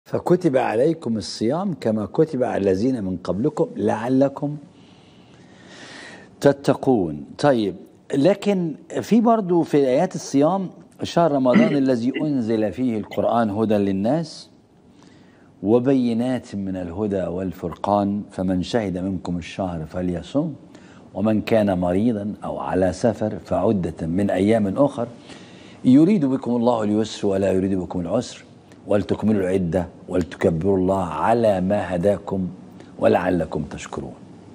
فكتب عليكم الصيام كما كتب على الذين من قبلكم لعلكم تتقون طيب لكن في برضو في آيات الصيام شهر رمضان الذي أنزل فيه القرآن هدى للناس وبينات من الهدى والفرقان فمن شهد منكم الشهر فليصم ومن كان مريضا أو على سفر فعدة من أيام أخر يريد بكم الله اليسر ولا يريد بكم العسر ولتكملوا العدة ولتكبروا الله على ما هداكم ولعلكم تشكرون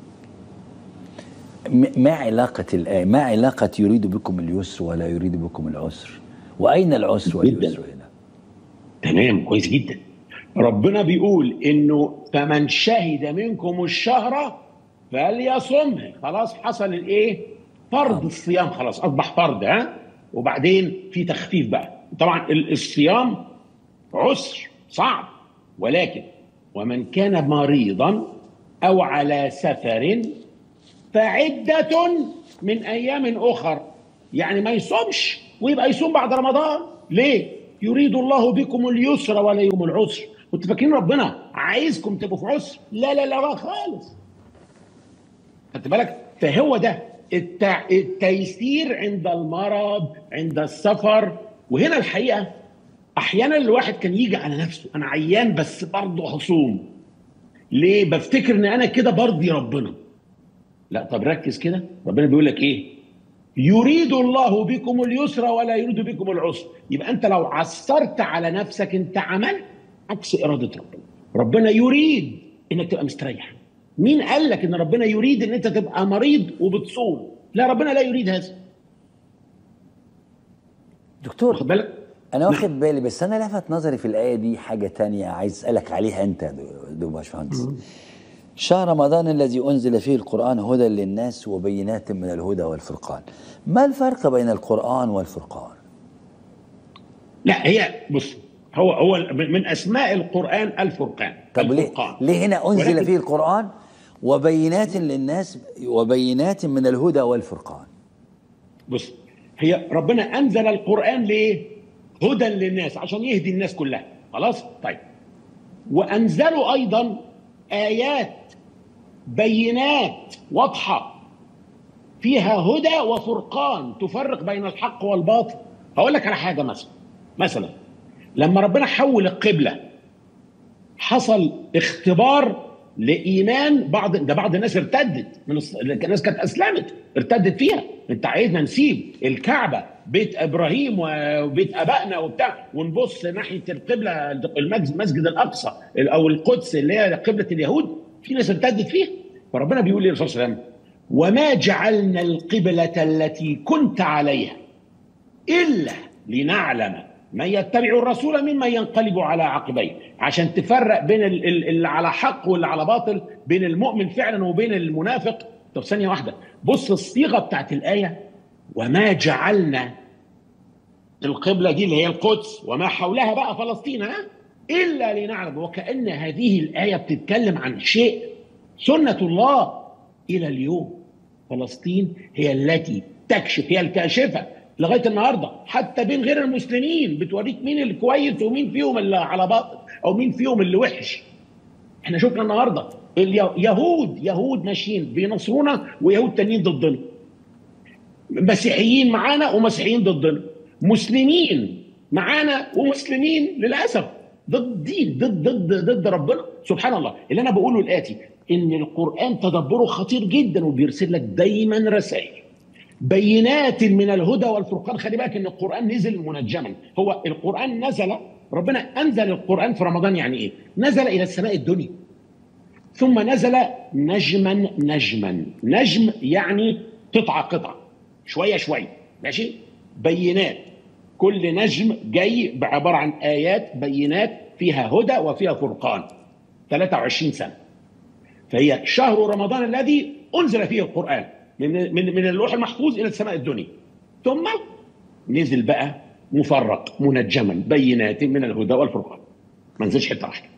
ما علاقة الآية ما علاقة يريد بكم اليسر ولا يريد بكم العسر وأين العسر واليسر هنا تمام كويس جدا ربنا بيقول انه فمن شهد منكم الشهر فليصمه خلاص حصل الايه فرض الصيام خلاص اصبح فرض ها وبعدين في تخفيف بقى طبعا الصيام عسر صعب ولكن ومن كان مريضا او على سفر فعدة من ايام اخر يعني ما يصومش ويبقى يصوم بعد رمضان ليه؟ يريد الله بكم اليسر ولا يوم العسر كنت فاكرين ربنا عايزكم تبقوا في عسر لا لا لا خالص خدت بالك فهو ده التع... التيسير عند المرض عند السفر وهنا الحقيقه احيانا الواحد كان يجي على نفسه انا عيان بس برضه هصوم ليه بفتكر ان انا كده برضي ربنا لا طب ركز كده ربنا بيقول لك ايه يريد الله بكم اليسر ولا يريد بكم العسر يبقى انت لو عثرت على نفسك انت عملت عكس اراده ربنا ربنا يريد انك تبقى مستريح مين قال لك ان ربنا يريد ان انت تبقى مريض وبتصوم لا ربنا لا يريد هذا دكتور واخد بالك انا واخد بالي بس انا لفت نظري في الايه دي حاجه تانية عايز اسالك عليها انت يا دو باشمهندس شهر رمضان الذي انزل فيه القران هدى للناس وبينات من الهدى والفرقان ما الفرق بين القران والفرقان لا هي بص هو هو من اسماء القران الفرقان طب ليه الفرقان. ليه هنا انزل ولكن- فيه القران وبينات للناس وبينات من الهدى والفرقان بص هي ربنا انزل القران ليه؟ هدى للناس عشان يهدي الناس كلها خلاص؟ طيب وانزلوا ايضا ايات بينات واضحه فيها هدى وفرقان تفرق بين الحق والباطل هقول لك على حاجه مثلا مثلا لما ربنا حول القبله حصل اختبار لايمان بعض ده بعض الناس ارتدت من الص... الناس كانت اسلمت ارتدت فيها انت عايزنا نسيب الكعبه بيت ابراهيم وبيت ابائنا وبتاع ونبص ناحيه القبله المسجد المسجد الاقصى او القدس اللي هي قبله اليهود في ناس ارتدت فيها فربنا بيقول للرسول صلى الله عليه وسلم وما جعلنا القبله التي كنت عليها الا لنعلم من يتبع الرسول ممن ينقلب على عقبيه عشان تفرق بين ال- ال- اللي على حق واللي على باطل بين المؤمن فعلا وبين المنافق طب ثانيه واحده بص الصيغه بتاعت الايه وما جعلنا القبله دي اللي هي القدس وما حولها بقى فلسطين ها الا لنعلم وكان هذه الايه بتتكلم عن شيء سنه الله الى اليوم فلسطين هي التي تكشف هي الكاشفه لغايه النهارده حتى بين غير المسلمين بتوريك مين اللي كويس ومين فيهم اللي على باطل او مين فيهم اللي وحش احنا شفنا النهارده اليهود يهود ماشيين بينصرونا ويهود تانيين ضدنا مسيحيين معانا ومسيحيين ضدنا مسلمين معانا ومسلمين للاسف ضد دين ضد ضد ضد ربنا سبحان الله اللي انا بقوله الاتي ان القران تدبره خطير جدا وبيرسل لك دايما رسائل بينات من الهدى والفرقان خلي بالك ان القران نزل منجما هو القران نزل ربنا انزل القران في رمضان يعني ايه نزل الى السماء الدنيا ثم نزل نجما نجما نجم يعني قطعه قطعه شويه شويه ماشي بينات كل نجم جاي عباره عن ايات بينات فيها هدى وفيها فرقان 23 سنه فهي شهر رمضان الذي انزل فيه القران من من من اللوح المحفوظ الى السماء الدنيا ثم نزل بقى مفرق منجما بينات من الهدى والفرقان ما نزلش حته واحده